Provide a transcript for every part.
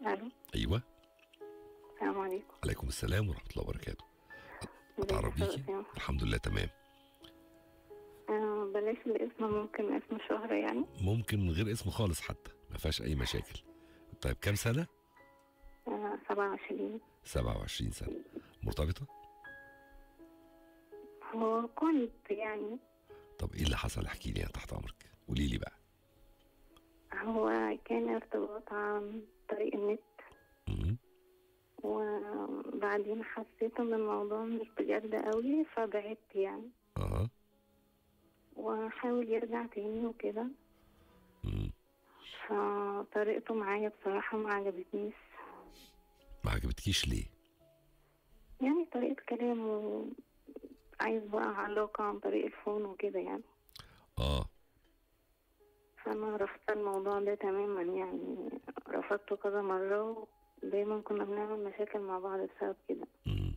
الو ايوه السلام عليكم عليكم السلام ورحمه الله وبركاته ازيك يا اتعرف بيكي أستاذ؟ الحمد لله تمام آه بلاش الاسم ممكن اسم الشهر يعني ممكن من غير اسم خالص حتى ما فيهاش اي مشاكل طيب كام سنه آه 27 27 سنه مرتبطه هو كنت يعني طب ايه اللي حصل احكي لي أنا تحت امرك قولي لي بقى هو كان ارتباط عن طريق النت مم. وبعدين حسيت ان الموضوع مش بجد قوي فبعدت يعني اه وحاول يرجع تاني وكده مم. فطريقته معايا بصراحة ما عجبتنيش ما عجبتكيش ليه يعني طريقة كلامه عايز بقى علاقة عن طريق الفون وكده يعني اه فأنا رفضت الموضوع ده تماما يعني رفضته كذا مرة ودايما كنا بنعمل مشاكل مع بعض بسبب كده مم.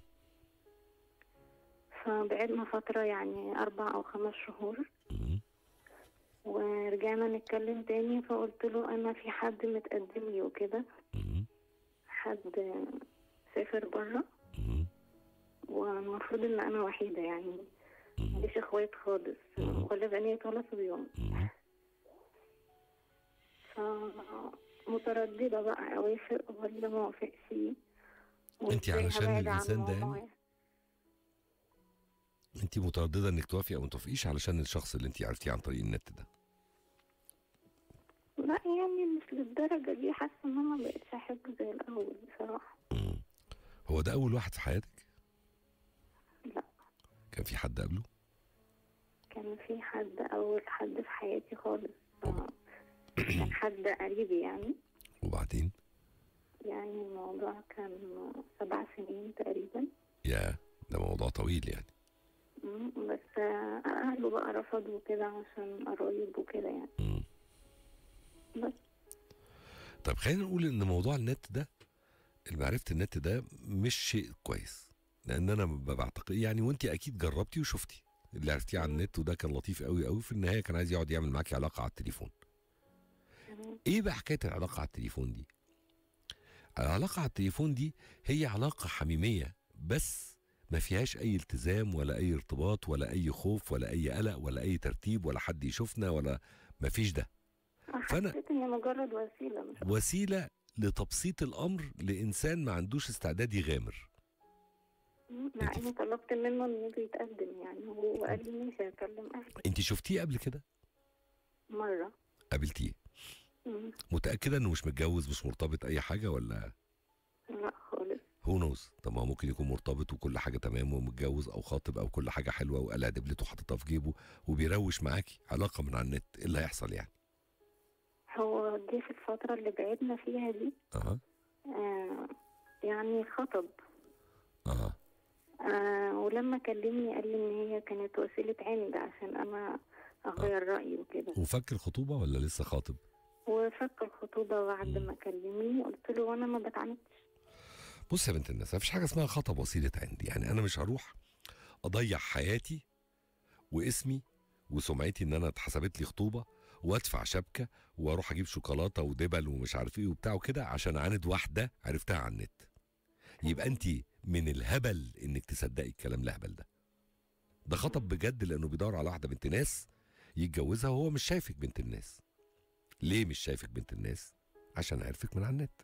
فبعدنا فترة يعني أربع أو خمس شهور مم. ورجعنا نتكلم تاني فقلت له أنا في حد متقدم لي وكده مم. حد سافر بره مم. والمفروض إن أنا وحيدة يعني مم. ماليش إخوات خالص ولا بنات ولا صبيان مم. فمترددة بقى أوافق ولا ما أوافقش أنت وإزاي علشان هبعد عن الإنسان ده الموضوع يعني؟ انت متردده انك توافقي او ما توافقيش علشان الشخص اللي انت عرفتيه عن طريق النت ده لا يعني مش للدرجة دي حاسة إن أنا مبقتش أحب زي الأول بصراحة مم. هو ده اول واحد في حياتك لا كان في حد قبله كان في حد أول حد في حياتي خالص ف- كان حد قريبي يعني وبعدين يعني الموضوع كان سبع سنين تقريبا يا ده موضوع طويل يعني مم، بس آه، أهله بقى رفضوا كده عشان قرايب وكده يعني مم. بس طيب خلينا نقول ان موضوع النت ده معرفه النت ده مش شيء كويس لان انا ب- بعتقد يعني وانت اكيد جربتي وشفتي اللي عرفتيه على النت وده كان لطيف قوي قوي في النهايه كان عايز يقعد يعمل معاكي علاقه على التليفون تمام ايه بقى حكايه العلاقه على التليفون دي العلاقه على التليفون دي هي علاقه حميميه بس ما فيهاش اي التزام ولا اي ارتباط ولا اي خوف ولا اي قلق ولا اي ترتيب ولا حد يشوفنا ولا ما فيش ده فأنا- حسيت إن مجرد وسيلة مش وسيله لتبسيط الامر لانسان ما عندوش استعداد يغامر مم، مع أنت- إني طلبت منه إنه يجي يتقدم يعني هو قال لي ماشي هكلم أهلي انت شفتيه قبل كده مرة قابلتيه مم، متاكده انه مش متجوز مش مرتبط اي حاجه ولا لا خالص هو نوز طب ما هو ممكن يكون مرتبط وكل حاجه تمام ومتجوز او خاطب او كل حاجه حلوه وقلع دبلته حاططها في جيبه وبيروش معاكي علاقه من على النت ايه اللي هيحصل يعني هو جه في الفترة اللي بعدنا فيها دي اها آه يعني خطب اها آه ولما كلمني قال لي ان هي كانت وسيلة عند عشان انا اغير رأيي وكده وفك الخطوبه ولا لسه خاطب وفك الخطوبة بعد ما كلمني قلت له وانا ما بتعاندش بص يا بنت الناس مفيش حاجه اسمها خطب وسيله عندي يعني انا مش هروح اضيع حياتي واسمي وسمعتي ان انا اتحسبت لي خطوبه وادفع شبكه واروح اجيب شوكولاته ودبل ومش عارف ايه وبتاع وكده عشان اعاند واحده عرفتها على النت يبقى انت من الهبل انك تصدقي الكلام الهبل ده ده خطب بجد لانه بيدور على واحده بنت ناس يتجوزها وهو مش شايفك بنت الناس ليه مش شايفك بنت الناس عشان عرفك من على النت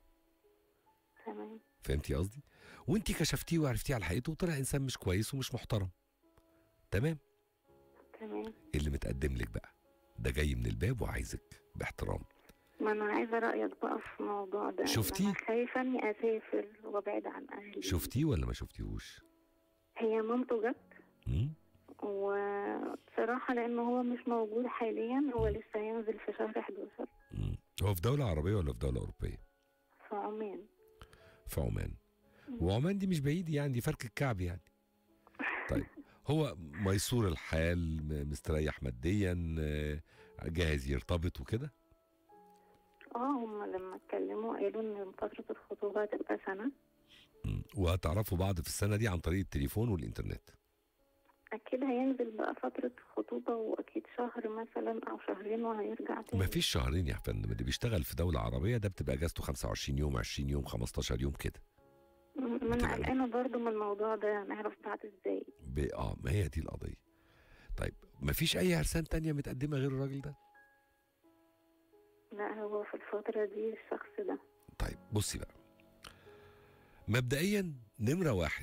تمام فهمتي قصدي وانت كشفتيه وعرفتيه على حقيقته وطلع انسان مش كويس ومش محترم تمام تمام اللي متقدم لك بقى ده جاي من الباب وعايزك باحترام ما انا عايزة رأيك بقى في الموضوع ده شفتي؟ انا خايفة اني اسافر وابعد عن اهلي شفتيه ولا ما شفتيهوش هي مامته جت مم؟ وبصراحة لأنه هو مش موجود حاليا هو لسه هينزل في شهر 11 مم. هو في دولة عربية ولا في دولة أوروبية؟ في عمان في عمان وعمان دي مش بعيد يعني دي فرك الكعب يعني طيب هو ميسور الحال م- مستريح ماديا آه، جاهز يرتبط وكده اه هما لما اتكلموا قالوا ان فترة الخطوبة هتبقى سنة مم. وهتعرفوا بعض في السنة دي عن طريق التليفون والإنترنت اكيد هينزل بقى فترة خطوبة واكيد شهر مثلا او شهرين وهيرجع تاني ما فيش شهرين يا فندم اللي بيشتغل في دوله عربيه ده بتبقى اجازته 25 يوم 20 يوم 15 يوم كده ما انا بتبقى- قلقانة برضو من الموضوع ده هنعرف بعد ازاي ب... اه ما هي دي القضيه طيب ما فيش اي عرسان تانية متقدمه غير الراجل ده لا هو في الفترة دي الشخص ده طيب بصي بقى مبدئيا نمره واحد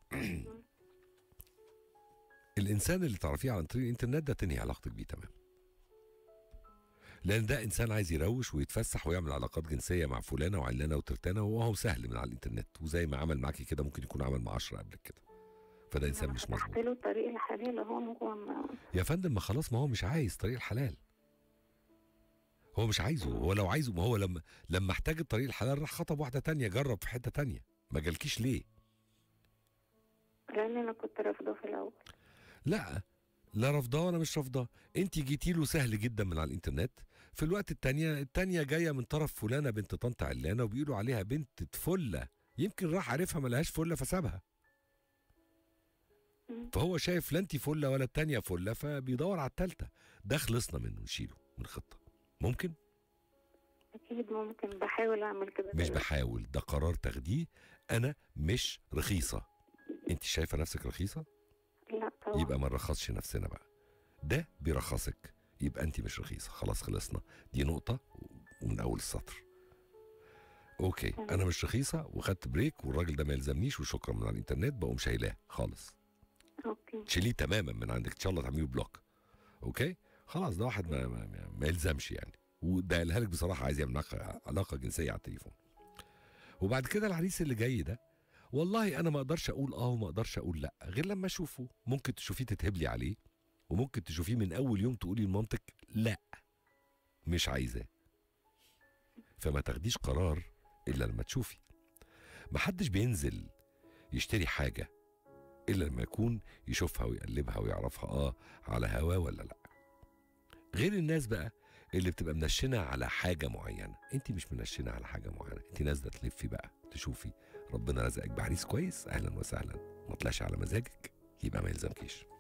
الانسان اللي تعرفيه عن طريق الانترنت ده تنهي علاقتك بيه تمام لان ده انسان عايز يروش ويتفسح ويعمل علاقات جنسيه مع فلانه وعلانه وترتانه وهو سهل من على الانترنت وزي ما عمل معاكي كده ممكن يكون عمل مع 10 قبلك كده فده انسان أنا مش فتحت مظبوط له الطريق الحلال اهو هو ما يا فندم ما خلاص ما هو مش عايز طريق الحلال هو مش عايزه هو لو عايزه ما هو لما لما احتاج الطريق الحلال راح خطب واحده تانية جرب في حته تانية ما جالكيش ليه لان انا كنت رافضاه في الاول لا لا رافضاه ولا مش رافضاه انت جيتي له سهل جدا من على الانترنت في الوقت التانية التانية جاية من طرف فلانة بنت طنط علانة وبيقولوا عليها بنت فلة يمكن راح عارفها ملهاش فلة فسابها مم. فهو شايف لا انت فلة ولا التانية فلة فبيدور على التالتة ده خلصنا منه نشيله من الخطة ممكن اكيد ممكن بحاول اعمل كده مش دلوقتي. بحاول ده قرار تاخديه انا مش رخيصة انت شايفة نفسك رخيصة لا طبعا يبقى ما نرخصش نفسنا بقى ده بيرخصك يبقى انت مش رخيصه خلاص خلصنا دي نقطه ومن اول السطر اوكي تمام. انا مش رخيصه وخدت بريك والراجل ده ما يلزمنيش وشكرا من على الانترنت بقوم شايلاه خالص اوكي شيليه تماما من عندك ان شاء الله تعمليه بلوك اوكي خلاص ده واحد ما, ما, ما, ما يلزمش يعني وده قالها لك بصراحه عايز يعمل علاقه علاقه جنسيه على التليفون وبعد كده العريس اللي جاي ده والله انا ما اقدرش اقول اه وما اقدرش اقول لا غير لما اشوفه ممكن تشوفيه تتهبلي عليه وممكن تشوفيه من اول يوم تقولي لمامتك لا مش عايزاه فما تاخديش قرار الا لما تشوفي محدش بينزل يشتري حاجه الا لما يكون يشوفها ويقلبها ويعرفها اه على هواه ولا لا غير الناس بقى اللي بتبقى منشنه على حاجه معينه انت مش منشنه على حاجه معينه انت نازله تلفي بقى تشوفي ربنا رزقك بعريس كويس اهلا وسهلا ما طلعش على مزاجك يبقى ما يلزمكيش